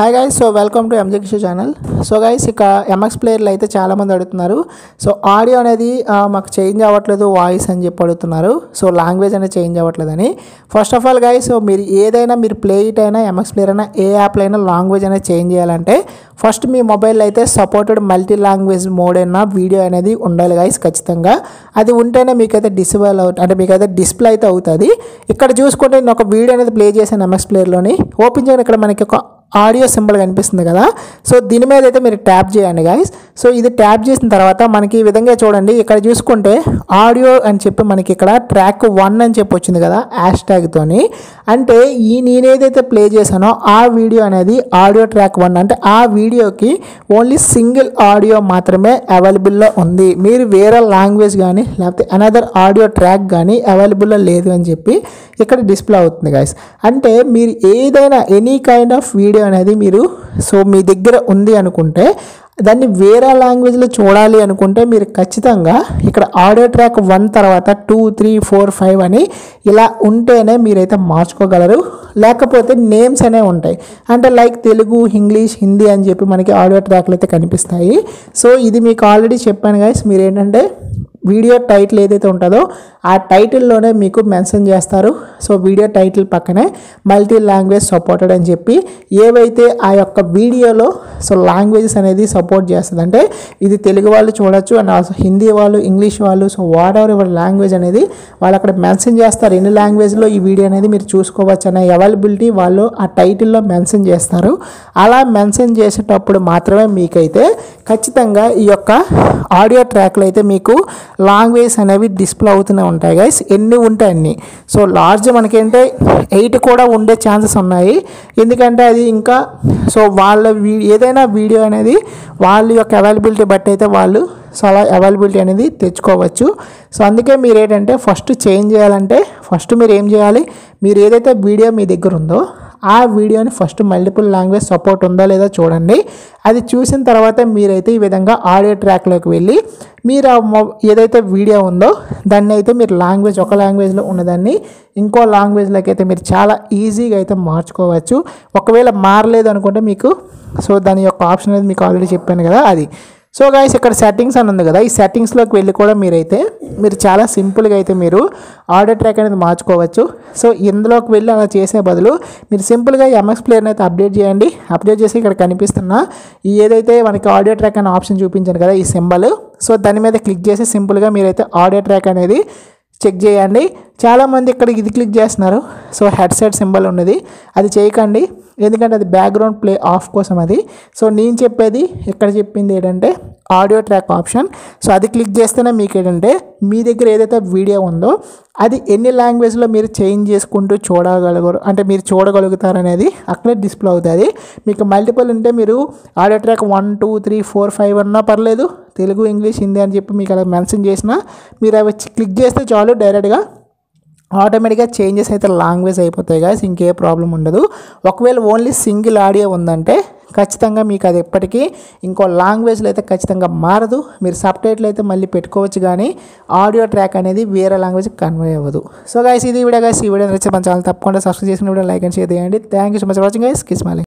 hi guys so welcome to MJ Kishore channel so guys ఇక MX ప్లేయర్లు అయితే చాలామంది అడుగుతున్నారు సో ఆడియో అనేది ఆ, మాకు చేంజ్ అవ్వట్లేదు వాయిస్ అని చెప్పి అడుగుతున్నారు సో లాంగ్వేజ్ అనేది చేంజ్ అవ్వట్లేదని first of all guys so మీరు ఏదైనా మీరు ప్లే ఇట్ అయినా ఎంఎక్స్ ప్లేయర్ అయినా ఏ యాప్లో అయినా లాంగ్వేజ్ అనేది చేంజ్ చేయాలంటే ఫస్ట్ మీ మొబైల్ అయితే సపోర్టెడ్ మల్టీ లాంగ్వేజ్ మోడ్ అయినా వీడియో అనేది ఉండాలి గైస్ ఖచ్చితంగా అది ఉంటేనే మీకైతే డిసేబుల్ అవుతుంది అంటే మీకైతే డిస్ప్లే అయితే అవుతుంది ఇక్కడ చూసుకుంటే నేను ఒక వీడియో అనేది ప్లే చేశాను ఎంఎక్స్ ప్లేయర్లోని ఓపెన్ చేయడం ఇక్కడ మనకి ఒక ఆడియో సింబల్ కనిపిస్తుంది కదా సో దీని మీద అయితే మీరు ట్యాప్ చేయండి గాయస్ సో ఇది ట్యాప్ చేసిన తర్వాత మనకి ఈ విధంగా చూడండి ఇక్కడ చూసుకుంటే ఆడియో అని చెప్పి మనకి ఇక్కడ ట్రాక్ వన్ అని చెప్పి వచ్చింది కదా హ్యాష్ ట్యాగ్తోని అంటే ఈ నేనేదైతే ప్లే చేశానో ఆ వీడియో అనేది ఆడియో ట్రాక్ వన్ అంటే ఆ వీడియోకి ఓన్లీ సింగిల్ ఆడియో మాత్రమే అవైలబుల్లో ఉంది మీరు వేరే లాంగ్వేజ్ కానీ లేకపోతే అనదర్ ఆడియో ట్రాక్ కానీ అవైలబుల్లో లేదు అని చెప్పి ఇక్కడ డిస్ప్లే అవుతుంది గాయస్ అంటే మీరు ఏదైనా ఎనీ కైండ్ ఆఫ్ వీడియో అనేది మీరు సో మీ దగ్గర ఉంది అనుకుంటే దాన్ని వేరే లాంగ్వేజ్లో చూడాలి అనుకుంటే మీరు ఖచ్చితంగా ఇక్కడ ఆడియో ట్రాక్ వన్ తర్వాత టూ త్రీ ఫోర్ ఫైవ్ అని ఇలా ఉంటేనే మీరైతే మార్చుకోగలరు లేకపోతే నేమ్స్ అనేవి ఉంటాయి అంటే లైక్ తెలుగు ఇంగ్లీష్ హిందీ అని చెప్పి మనకి ఆడియో ట్రాక్లు అయితే కనిపిస్తాయి సో ఇది మీకు ఆల్రెడీ చెప్పాను గైస్ మీరు ఏంటంటే వీడియో టైటిల్ ఏదైతే ఉంటుందో ఆ టైటిల్లోనే మీకు మెన్షన్ చేస్తారు సో వీడియో టైటిల్ పక్కనే మల్టీ లాంగ్వేజ్ సపోర్టెడ్ అని చెప్పి ఏవైతే ఆ యొక్క వీడియోలో సో లాంగ్వేజెస్ అనేది సపోర్ట్ చేస్తుంది అంటే ఇది తెలుగు వాళ్ళు చూడొచ్చు అండ్ ఆల్సో హిందీ వాళ్ళు ఇంగ్లీష్ వాళ్ళు సో వాట్ ఎవర్ ఎవరి లాంగ్వేజ్ అనేది వాళ్ళు అక్కడ మెన్షన్ చేస్తారు ఎన్ని లాంగ్వేజ్లో ఈ వీడియో అనేది మీరు చూసుకోవచ్చు అనే అవైలబిలిటీ వాళ్ళు ఆ టైటిల్లో మెన్షన్ చేస్తారు అలా మెన్షన్ చేసేటప్పుడు మాత్రమే మీకైతే ఖచ్చితంగా ఈ యొక్క ఆడియో ట్రాక్లు అయితే మీకు లాంగ్వేజ్ అనేవి డిస్ప్లే అవుతూనే ఉంటాయి గైస్ ఎన్ని ఉంటాయి అన్ని సో లార్జ్ మనకేంటే ఎయిట్ కూడా ఉండే ఛాన్సెస్ ఉన్నాయి ఎందుకంటే అది ఇంకా సో వాళ్ళ వీ ఏదైనా వీడియో అనేది వాళ్ళ యొక్క అవైలబిలిటీ బట్టి అయితే వాళ్ళు సో అలా అవైలబిలిటీ అనేది తెచ్చుకోవచ్చు సో అందుకే మీరు ఏంటంటే ఫస్ట్ చేంజ్ చేయాలంటే ఫస్ట్ మీరు ఏం చేయాలి మీరు ఏదైతే వీడియో మీ దగ్గర ఉందో ఆ వీడియోని ఫస్ట్ మల్టిపుల్ లాంగ్వేజ్ సపోర్ట్ ఉందో లేదో చూడండి అది చూసిన తర్వాత మీరైతే ఈ విధంగా ఆడియో ట్రాక్లోకి వెళ్ళి మీరు ఆ మొ ఏదైతే వీడియో ఉందో దాన్ని అయితే మీరు లాంగ్వేజ్ ఒక లాంగ్వేజ్లో ఉన్నదాన్ని ఇంకో లాంగ్వేజ్లోకి అయితే మీరు చాలా ఈజీగా అయితే మార్చుకోవచ్చు ఒకవేళ మారలేదు అనుకుంటే మీకు సో దాని యొక్క ఆప్షన్ అనేది మీకు ఆల్రెడీ చెప్పాను కదా అది సో గాయస్ ఇక్కడ సెట్టింగ్స్ అని ఉంది కదా ఈ సెట్టింగ్స్లోకి వెళ్ళి కూడా మీరైతే మీరు చాలా సింపుల్గా అయితే మీరు ఆడియో ట్రాక్ అనేది మార్చుకోవచ్చు సో ఇందులోకి వెళ్ళి అలా చేసే బదులు మీరు సింపుల్గా ఎంఎక్స్ ప్లేయర్ని అయితే అప్డేట్ చేయండి అప్డేట్ చేసి ఇక్కడ కనిపిస్తున్న ఈ ఏదైతే మనకి ఆడియో ట్రాక్ అనే ఆప్షన్ చూపించాను కదా ఈ సింబల్ సో దాని మీద క్లిక్ చేసి సింపుల్గా మీరైతే ఆడియో ట్రాక్ అనేది చెక్ చేయండి చాలామంది ఇక్కడ ఇది క్లిక్ చేస్తున్నారు సో హెడ్సెట్ సింబల్ ఉన్నది అది చేయకండి ఎందుకంటే అది బ్యాక్గ్రౌండ్ ప్లే ఆఫ్ కోసం అది సో నేను చెప్పేది ఇక్కడ చెప్పింది ఏంటంటే ఆడియో ట్రాక్ ఆప్షన్ సో అది క్లిక్ చేస్తేనే మీకు ఏంటంటే మీ దగ్గర ఏదైతే వీడియో ఉందో అది ఎన్ని లాంగ్వేజ్లో మీరు చేంజ్ చేసుకుంటూ చూడగలగరు అంటే మీరు చూడగలుగుతారు అనేది అక్కడే డిస్ప్లే అవుతుంది మీకు మల్టిపుల్ ఉంటే మీరు audio track one two three four five అన్నా పర్లేదు తెలుగు ఇంగ్లీష్ హిందీ అని చెప్పి మీకు అలా మెన్షన్ చేసినా మీరు అవి క్లిక్ చేస్తే చాలు డైరెక్ట్గా ఆటోమేటిక్గా చేంజెస్ అయితే లాంగ్వేజ్ అయిపోతాయి గాయస్ ఇంకే ప్రాబ్లం ఉండదు ఒకవేళ ఓన్లీ సింగిల్ ఆడియో ఉందంటే ఖచ్చితంగా మీకు అది ఎప్పటికీ ఇంకో లాంగ్వేజ్లో అయితే ఖచ్చితంగా మారదు మీరు సబ్ టైటిల్ అయితే మళ్ళీ పెట్టుకోవచ్చు కానీ ఆడియో ట్రాక్ అనేది వేరే లాంగ్వేజ్ కన్వే అవ్వదు సో గైస్ ఇది వీడియో గైస్ ఈ వీడియో నచ్చితే మన ఛానల్ తప్పకుండా సబ్స్క్రైబ్ చేసిన వీడియో లైక్ అండ్ షేర్ చేయండి thank you so much watching guys కిస్ మాలి